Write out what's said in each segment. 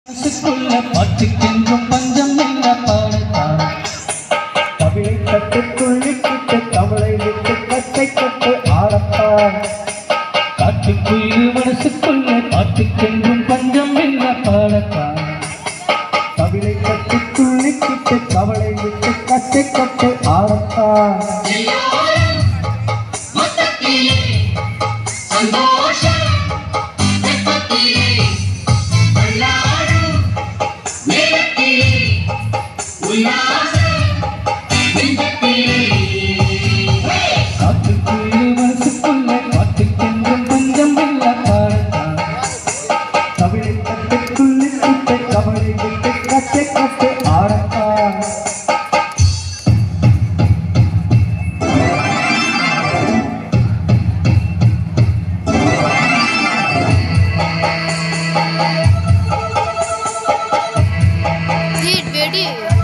மனசுக்குள்ள பாட்டுக்கென்றும் பஞ்சம் இல்ல பாடத்தான் கவிழை தட்டு துள்ளிக்கிட்டு கவலை விட்டு கட்டை கட்டு ஆடத்தான் காட்டுக்குள்ளு மனசுக்குள்ள பாட்டுக்கென்றும் பஞ்சம் இல்ல பாடத்தான் கவிழை தட்டு துள்ளிக்கிட்டு கவலை விட்டு கட்டை கட்டு ஆடத்தான் காட்டுக்குள்ளு மனசுக்குள்ள பாட்டுக்கென்றும் பஞ்சம் இல்ல பாடத்தான் கவிழை தட்டு துள்ளிக்கிட்டு கவலை விட்டு கட்டை கட்டு ஆடத்தான் Did வெடி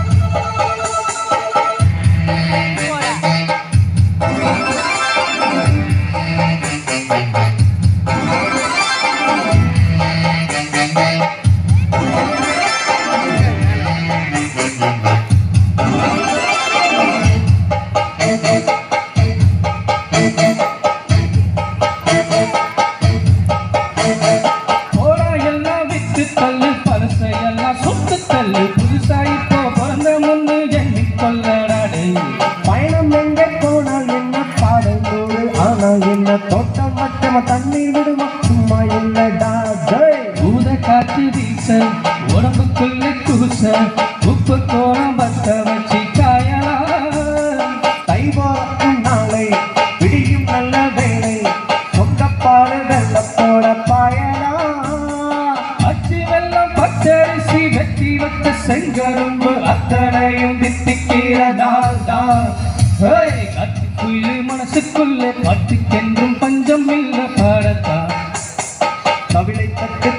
போடா எல்லாம் விட்டு தள்ளு பழசையெல்லாம் சுட்டு தள்ளு புதுசா இப்போ பிறந்த முன்னு எண்ணிக் கொள்ளடாடு பயணம் எங்கே போனால் என்ன பாடல் நூறு ஆனால் என்ன தோட்டம் மட்டும் தண்ணி விடுமா சும்மா இல்லடா ஜெய் பூத காற்று வீச உடம்புக்குள்ள கூச உப்பு கோலம் பத்த வச்சு காயலாம் தை போறக்கும் நாளை விடியும் நல்ல வேளை சொந்தப்பாடு வெள்ள போட பாயலாம் அச்சு வெள்ளம் பச்சரிசி வெட்டி வச்ச செங்கரும்பு அத்தனையும் திட்டிக்கிற நாள் தான் கட்டுக்குள்ளே மனசுக்குள்ளே பட்டுக்கென்றும் பஞ்சம் இல்ல பாடத்தான் கவிழை தட்டு